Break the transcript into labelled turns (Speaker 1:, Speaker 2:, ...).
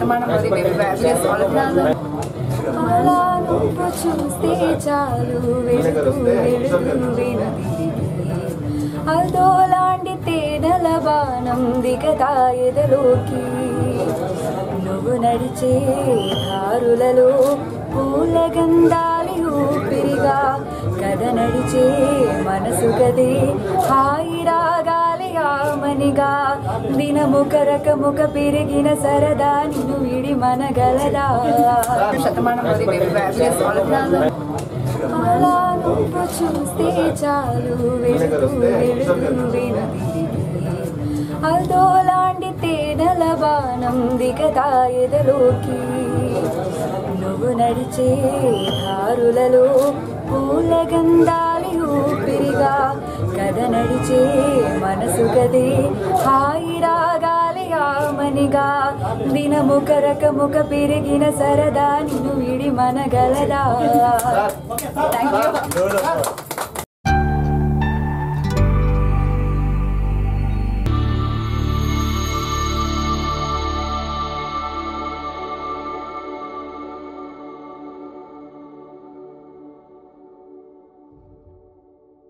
Speaker 1: శతమానం మోదీ baby baby సాల్వ్
Speaker 2: అలా నువ్వు చూస్తే చాలు వెళుతూ వెళుతూ వెనుదిరిగి అదోలాంటి తేనెల బాణం దిగదా ఎదలోకి నువ్వు నడిచే దారులలో పూల గంధాలి ఊపిరిగా కథ నడిచే మనసు గదే హాయి రాగాలి ఆమనిగా దినము కరకముక పెరిగిన సరదా నిన్ను విడి మనగలదా
Speaker 1: శతమానం మోదీ బేబీ బ్యాబీ సాల్వ్
Speaker 2: అలా నువ్వు చూస్తే చాలు వెళుతూ వెళుతూ వెనుదిరిగి అదోలాంటి తేనెల బాణం దిగదా ఎదలోకి నువ్వు నడిచే దారులలో పూల గంధాలి ఊపిరిగా కథ నడిచే మనసు గదే హాయి రాగాలి ఆమనిగా దినము కరకముక పెరిగిన సరదా నిన్ను విడి మనగలదా
Speaker 1: థ్యాంక్ యూ